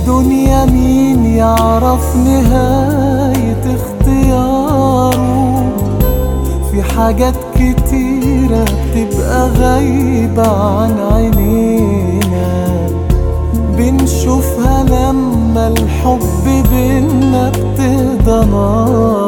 الدنيا مين يعرف نهاية اختياره في حاجات كتيرة بتبقى غايبة عن عينينا بنشوفها لما الحب بينا ابتدى نار